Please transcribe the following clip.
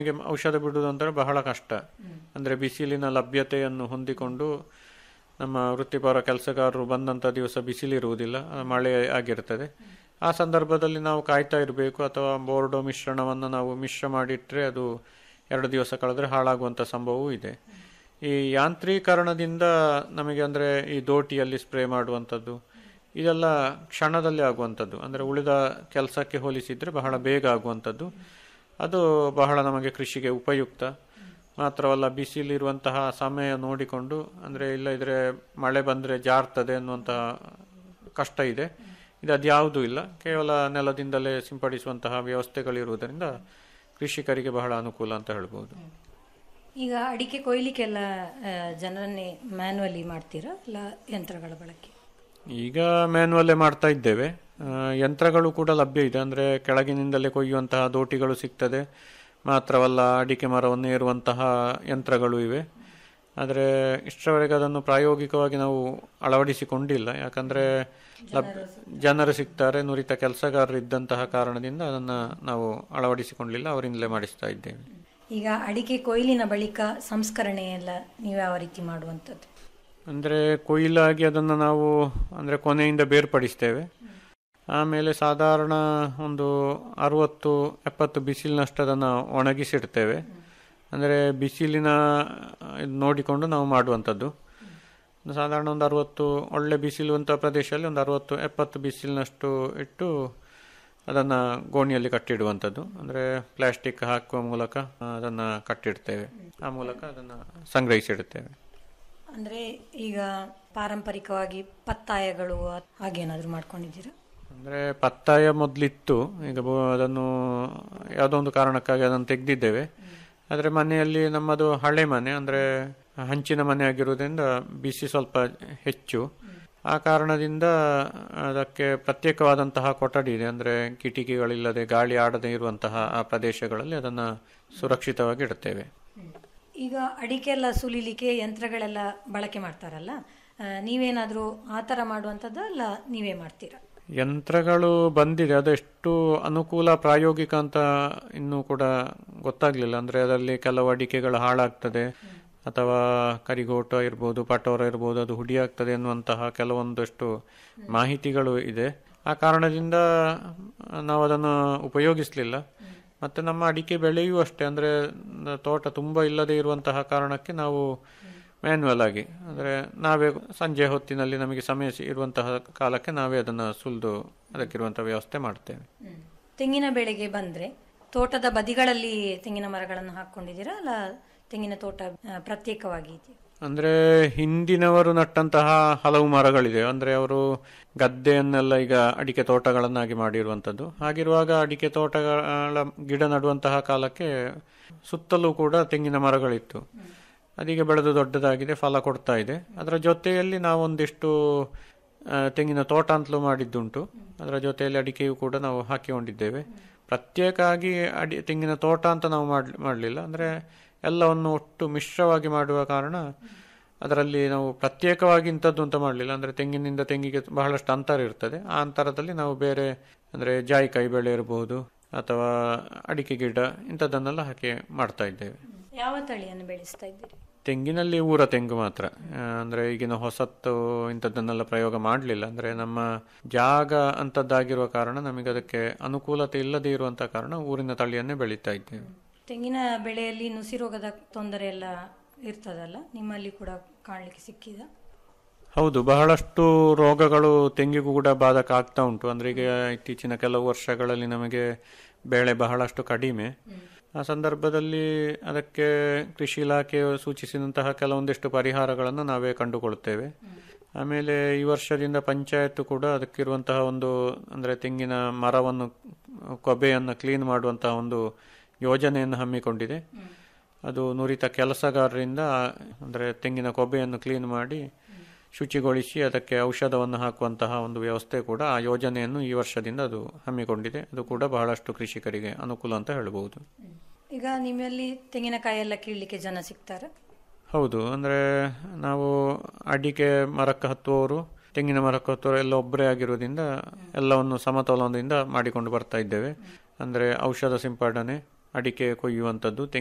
ಹೀಗೆ ಔಷಧ ಬಿಡುವುದು ಅಂದರೆ ಬಹಳ ಕಷ್ಟ ಅಂದರೆ ಬಿಸಿಲಿನ ಲಭ್ಯತೆಯನ್ನು ಹೊಂದಿಕೊಂಡು ನಮ್ಮ ವೃತ್ತಿಪರ ಕೆಲಸಗಾರರು ಬಂದಂಥ ದಿವಸ ಬಿಸಿಲಿರುವುದಿಲ್ಲ ಆ, ಮಳೆ ಆಗಿರ್ತದೆ ಆ ಸಂದರ್ಭದಲ್ಲಿ ನಾವು ಕಾಯ್ತಾ ಇರಬೇಕು ಅಥವಾ ಬೋರ್ಡೋ ಮಿಶ್ರಣವನ್ನು ನಾವು ಮಿಶ್ರ ಮಾಡಿಟ್ರೆ ಅದು ಎರಡು ದಿವಸ ಕಳೆದ್ರೆ ಹಾಳಾಗುವಂಥ ಸಂಭವವೂ ಇದೆ ಈ ಯಾಂತ್ರೀಕರಣದಿಂದ ನಮಗೆ ಅಂದರೆ ಈ ದೋಟಿಯಲ್ಲಿ ಸ್ಪ್ರೇ ಮಾಡುವಂಥದ್ದು ಇದೆಲ್ಲ ಕ್ಷಣದಲ್ಲಿ ಆಗುವಂಥದ್ದು ಅಂದರೆ ಉಳಿದ ಕೆಲಸಕ್ಕೆ ಹೋಲಿಸಿದರೆ ಬಹಳ ಬೇಗ ಆಗುವಂಥದ್ದು ಅದು ಬಹಳ ನಮಗೆ ಕೃಷಿಗೆ ಉಪಯುಕ್ತ ಮಾತ್ರವಲ್ಲ ಬಿಸಿಲಿರುವಂತಹ ಸಮಯ ನೋಡಿಕೊಂಡು ಅಂದರೆ ಇಲ್ಲದಿದ್ದರೆ ಮಳೆ ಬಂದರೆ ಜಾರ್ತದೆ ಅನ್ನುವಂತಹ ಕಷ್ಟ ಇದೆ ಇದು ಅದ್ಯಾವುದೂ ಇಲ್ಲ ಕೇವಲ ನೆಲದಿಂದಲೇ ಸಿಂಪಡಿಸುವಂತಹ ವ್ಯವಸ್ಥೆಗಳಿರುವುದರಿಂದ ಕೃಷಿಕರಿಗೆ ಬಹಳ ಅನುಕೂಲ ಅಂತ ಹೇಳ್ಬೋದು ಈಗ ಅಡಿಕೆ ಕೊಯ್ಲಿಕ್ಕೆಲ್ಲ ಆ, ಜನರನ್ನೇ ಮ್ಯಾನ್ಯುವಲಿ ಮಾಡ್ತೀರಾ ಅಲ್ಲ ಯಂತ್ರಗಳ ಬಳಕೆ ಈಗ ಮ್ಯಾನ್ಯುವಲ್ಲೇ ಮಾಡ್ತಾ ಇದ್ದೇವೆ ಆ, ಯಂತ್ರಗಳು ಕೂಡ ಲಭ್ಯ ಇದೆ ಅಂದರೆ ಕೆಳಗಿನಿಂದಲೇ ಕೊಯ್ಯುವಂತಹ ದೋಟಿಗಳು ಸಿಗ್ತದೆ ಮಾತ್ರವಲ್ಲ ಅಡಿಕೆ ಮರವನ್ನು ಏರುವಂತಹ ಯಂತ್ರಗಳು ಇವೆ ಆದರೆ ಇಷ್ಟರವರೆಗೆ ಅದನ್ನು ಪ್ರಾಯೋಗಿಕವಾಗಿ ನಾವು ಅಳವಡಿಸಿಕೊಂಡಿಲ್ಲ ಯಾಕಂದರೆ ಲಭ್ ಜನರು ಸಿಗ್ತಾರೆ ನುರಿತ ಕೆಲಸಗಾರರು ಇದ್ದಂತಹ ಕಾರಣದಿಂದ ಅದನ್ನು ನಾವು ಅಳವಡಿಸಿಕೊಂಡಿಲ್ಲ ಅವರಿಂದಲೇ ಮಾಡಿಸ್ತಾ ಇದ್ದೇವೆ ಈಗ ಅಡಿಕೆ ಕೊಯ್ಲಿನ ಬಳಿಕ ಸಂಸ್ಕರಣೆ ಎಲ್ಲ ನೀವು ಯಾವ ರೀತಿ ಮಾಡುವಂಥದ್ದು ಅಂದರೆ ಕೊಯ್ಲಾಗಿ ಅದನ್ನು ನಾವು ಅಂದರೆ ಕೊನೆಯಿಂದ ಬೇರ್ಪಡಿಸ್ತೇವೆ ಆಮೇಲೆ ಸಾಧಾರಣ ಒಂದು ಅರುವತ್ತು ಎಪ್ಪತ್ತು ಬಿಸಿಲಿನಷ್ಟು ಅದನ್ನು ಒಣಗಿಸಿಡ್ತೇವೆ ಅಂದರೆ ಬಿಸಿಲಿನ ಇದು ನೋಡಿಕೊಂಡು ನಾವು ಮಾಡುವಂಥದ್ದು ಒಂದು ಸಾಧಾರಣ ಒಂದು ಅರುವತ್ತು ಒಳ್ಳೆ ಬಿಸಿಲುವಂಥ ಪ್ರದೇಶದಲ್ಲಿ ಒಂದು ಅರುವತ್ತು ಎಪ್ಪತ್ತು ಬಿಸಿಲಿನಷ್ಟು ಇಟ್ಟು ಅದನ್ನು ಗೋಣಿಯಲ್ಲಿ ಕಟ್ಟಿಡುವಂಥದ್ದು ಅಂದರೆ ಪ್ಲಾಸ್ಟಿಕ್ ಹಾಕುವ ಮೂಲಕ ಅದನ್ನು ಕಟ್ಟಿಡ್ತೇವೆ ಆ ಮೂಲಕ ಅದನ್ನು ಸಂಗ್ರಹಿಸಿಡುತ್ತೇವೆ ಅಂದರೆ ಈಗ ಪಾರಂಪರಿಕವಾಗಿ ಪತ್ತಾಯಗಳು ಹಾಗೇನಾದರೂ ಮಾಡ್ಕೊಂಡಿದ್ದೀರಾ ಅಂದರೆ ಪತ್ತಾಯ ಮೊದಲಿತ್ತು ಈಗ ಬ- ಅದನ್ನು ಯಾವುದೋ ಒಂದು ಕಾರಣಕ್ಕಾಗಿ ಅದನ್ನು ತೆಗೆದಿದ್ದೇವೆ ಆದರೆ ಮನೆಯಲ್ಲಿ ನಮ್ಮದು ಹಳೆ ಮನೆ ಅಂದರೆ ಹಂಚಿನ ಮನೆ ಆಗಿರುವುದರಿಂದ ಬಿಸಿ ಸ್ವಲ್ಪ ಹೆಚ್ಚು ಆ ಕಾರಣದಿಂದ ಅದಕ್ಕೆ ಪ್ರತ್ಯೇಕವಾದಂತಹ ಕೊಠಡಿ ಇದೆ ಅಂದರೆ ಕಿಟಕಿಗಳಿಲ್ಲದೆ ಗಾಳಿ ಆಡದೇ ಇರುವಂತಹ ಆ ಪ್ರದೇಶಗಳಲ್ಲಿ ಅದನ್ನು ಸುರಕ್ಷಿತವಾಗಿ ಇಡುತ್ತೇವೆ ಈಗ ಅಡಿಕೆ ಎಲ್ಲ ಸುಲಿಲಿಕ್ಕೆ ಯಂತ್ರಗಳೆಲ್ಲ ಬಳಕೆ ಮಾಡ್ತಾರಲ್ಲ ಆ, ನೀವೇನಾದರೂ ಆ ಥರ ಮಾಡುವಂಥದ್ದು ಅಲ್ಲ ನೀವೇ ಮಾಡ್ತೀರಾ ಯಂತ್ರಗಳು ಬಂದಿದೆ ಅದೆಷ್ಟು ಅನುಕೂಲ ಪ್ರಾಯೋಗಿಕ ಅಂತ ಇನ್ನೂ ಕೂಡ ಗೊತ್ತಾಗ್ಲಿಲ್ಲ ಅಂದ್ರೆ ಅದರಲ್ಲಿ ಕೆಲವು ಅಡಿಕೆಗಳು ಹಾಳಾಗ್ತದೆ ಅಥವಾ ಕರಿಗೋಟ ಇರ್ಬೋದು ಪಟೋರ ಇರ್ಬೋದು ಅದು ಹುಡಿಯಾಗ್ತದೆ ಎನ್ನುವಂತಹ ಕೆಲವೊಂದಷ್ಟು ಮಾಹಿತಿಗಳು ಇದೆ ಆ ಕಾರಣದಿಂದ ನಾವು ಅದನ್ನು ಉಪಯೋಗಿಸಲಿಲ್ಲ ಮತ್ತೆ ನಮ್ಮ ಅಡಿಕೆ ಬೆಳೆಯೂ ಅಷ್ಟೇ ಅಂದ್ರೆ ನ- ತೋಟ ತುಂಬ ಇಲ್ಲದೆ ಇರುವಂತಹ ಕಾರಣಕ್ಕೆ ನಾವು ಮ್ಯಾನ್ಯುವಲ್ ಆಗಿ ಅಂದರೆ ನಾವೇ ಸಂಜೆ ಹೊತ್ತಿನಲ್ಲಿ ನಮಗೆ ಸಮಯ ಸಿ- ಇರುವಂತಹ ಕಾಲಕ್ಕೆ ನಾವೇ ಅದನ್ನು ಸುಲಿದು ಅದಕ್ಕಿರುವಂತಹ ವ್ಯವಸ್ಥೆ ಮಾಡ್ತೇವೆ ತೆಂಗಿನ ಬೆಳೆಗೆ ಬಂದರೆ ತೋಟದ ಬದಿಗಳಲ್ಲಿ ತೆಂಗಿನ ಮರಗಳನ್ನು ಹಾಕ್ಕೊಂಡಿದ್ದೀರಾ ಅಲ್ಲ ತೆಂಗಿನ ತೋಟ ಆ, ಪ್ರತ್ಯೇಕವಾಗಿ ಇದೆಯಾ ಅಂದ್ರೆ ಹಿಂದಿನವರು ನಟ್ಟಂತಹ ಹಲವು ಮರಗಳಿದೆ ಅಂದ್ರೆ ಅವರು ಗದ್ದೆಯನ್ನೆಲ್ಲ ಈಗ ಅಡಿಕೆ ತೋಟಗಳನ್ನಾಗಿ ಮಾಡಿರುವಂಥದ್ದು ಹಾಗಿರುವಾಗ ಅಡಿಕೆ ತೋಟಗಳ ಗಿಡ ನಡುವಂತಹ ಕಾಲಕ್ಕೆ ಸುತ್ತಲೂ ಕೂಡ ತೆಂಗಿನ ಮರಗಳಿತ್ತು ಅದೀಗ ಬೆಳೆದು ದೊಡ್ಡದಾಗಿದೆ ಫಲ ಕೊಡ್ತಾ ಇದೆ ಅದರ ಜೊತೆಯಲ್ಲಿ ನಾವೊಂದಿಷ್ಟು ಆ, ತೆಂಗಿನ ತೋಟ ಅಂತಲೂ ಮಾಡಿದ್ದುಂಟು ಅದರ ಜೊತೆಯಲ್ಲಿ ಅಡಿಕೆಯೂ ಕೂಡ ನಾವು ಹಾಕಿಕೊಂಡಿದ್ದೇವೆ ಪ್ರತ್ಯೇಕವಾಗಿ ಅಡಿ ತೆಂಗಿನ ತೋಟ ಅಂತ ನಾವು ಮಾಡ್ ಮಾಡಲಿಲ್ಲ ಅಂದರೆ ಎಲ್ಲವನ್ನು ಒಟ್ಟು ಮಿಶ್ರವಾಗಿ ಮಾಡುವ ಕಾರಣ ಅದರಲ್ಲಿ ನಾವು ಪ್ರತ್ಯೇಕವಾಗಿ ಇಂಥದ್ದು ಅಂತ ಮಾಡಲಿಲ್ಲ ಅಂದರೆ ತೆಂಗಿನಿಂದ ತೆಂಗಿಗೆ ಬಹಳಷ್ಟು ಅಂತರ ಇರ್ತದೆ ಆ ಅಂತರದಲ್ಲಿ ನಾವು ಬೇರೆ ಅಂದರೆ ಜಾಯಿಕಾಯಿ ಬೆಳೆ ಇರಬಹುದು ಅಥವಾ ಅಡಿಕೆ ಗಿಡ ಇಂಥದ್ದನ್ನೆಲ್ಲ ಹಾಕಿ ಮಾಡ್ತಾ ಇದ್ದೇವೆ ಯಾವ ತಳಿಯನ್ನು ಬೆಳೆಸ್ತಾ ಇದ್ದೀರಿ ತೆಂಗಿನಲ್ಲಿ ಊರ ತೆಂಗು ಮಾತ್ರ ಆ, ಅಂದ್ರೆ ಈಗಿನ ಹೊಸತ್ತು ಇಂಥದ್ದನ್ನೆಲ್ಲ ಪ್ರಯೋಗ ಮಾಡಲಿಲ್ಲ ಅಂದ್ರೆ ನಮ್ಮ ಜಾಗ ಅಂತದ್ದಾಗಿರುವ ಕಾರಣ ನಮಗೆ ಅದಕ್ಕೆ ಅನುಕೂಲತೆ ಇಲ್ಲದೆ ಇರುವಂತ ಕಾರಣ ಊರಿನ ತಳಿಯನ್ನೇ ಬೆಳೀತಾ ಇದ್ದೇವೆ ತೆಂಗಿನ ಬೆಳೆಯಲ್ಲಿ ನುಸಿ ರೋಗದ ತೊಂದರೆ ಎಲ್ಲ ಇರ್ತದಲ್ಲ ನಿಮ್ಮಲ್ಲಿ ಕೂಡ ಕಾಣಲಿಕ್ಕೆ ಸಿಕ್ಕಿದ ಹೌದು ಬಹಳಷ್ಟು ರೋಗಗಳು ತೆಂಗಿಗೂ ಕೂಡ ಬಾಧಕ ಆಗ್ತಾ ಉಂಟು ಅಂದ್ರೆ ಈಗ ಇತ್ತೀಚಿನ ಕೆಲವು ವರ್ಷಗಳಲ್ಲಿ ನಮಗೆ ಬೆಳೆ ಬಹಳಷ್ಟು ಕಡಿಮೆ ಆ ಸಂದರ್ಭದಲ್ಲಿ ಅದಕ್ಕೆ ಕೃಷಿ ಇಲಾಖೆಯು ಸೂಚಿಸಿದಂತಹ ಕೆಲವೊಂದಿಷ್ಟು ಪರಿಹಾರಗಳನ್ನು ನಾವೇ ಕಂಡುಕೊಳ್ತೇವೆ ಆಮೇಲೆ ಈ ವರ್ಷದಿಂದ ಪಂಚಾಯತ್ ಕೂಡ ಅದಕ್ಕಿರುವಂತಹ ಒಂದು ಅಂದ್ರೆ ತೆಂಗಿನ ಮರವನ್ನು ಕೊಬ್ಬೆಯನ್ನು ಕ್ಲೀನ್ ಮಾಡುವಂತಹ ಒಂದು ಯೋಜನೆಯನ್ನು ಹಮ್ಮಿಕೊಂಡಿದೆ ಅದು ನುರಿತ ಕೆಲಸಗಾರರಿಂದ ಅಂದರೆ ತೆಂಗಿನ ಕೊಬ್ಬೆಯನ್ನು ಕ್ಲೀನ್ ಮಾಡಿ ಶುಚಿಗೊಳಿಸಿ ಅದಕ್ಕೆ ಔಷಧವನ್ನು ಹಾಕುವಂತಹ ಒಂದು ವ್ಯವಸ್ಥೆ ಕೂಡ ಆ ಯೋಜನೆಯನ್ನು ಈ ವರ್ಷದಿಂದ ಅದು ಹಮ್ಮಿಕೊಂಡಿದೆ ಅದು ಕೂಡ ಬಹಳಷ್ಟು ಕೃಷಿಕರಿಗೆ ಅನುಕೂಲ ಅಂತ ಹೇಳ್ಬೋದು ಈಗ ನಿಮ್ಮಲ್ಲಿ ತೆಂಗಿನಕಾಯಿ ಎಲ್ಲ ಕೀಳಲಿಕ್ಕೆ ಜನ ಸಿಗ್ತಾರ ಹೌದು ಅಂದರೆ ನಾವು ಅಡಿಕೆ ಮರಕ್ಕೆ ಹತ್ತುವವರು ತೆಂಗಿನ ಮರಕ್ಕೆ ಹತ್ತುವವರು ಎಲ್ಲ ಒಬ್ಬರೇ ಆಗಿರೋದ್ರಿಂದ ಎಲ್ಲವನ್ನು ಸಮತೋಲನದಿಂದ ಮಾಡಿಕೊಂಡು ಬರ್ತಾ ಇದ್ದೇವೆ ಅಂದರೆ ಔಷಧ ಸಿಂಪಡಣೆ ಅಡಿಕೆ ಕೊಯ್ಯುವಂಥದ್ದು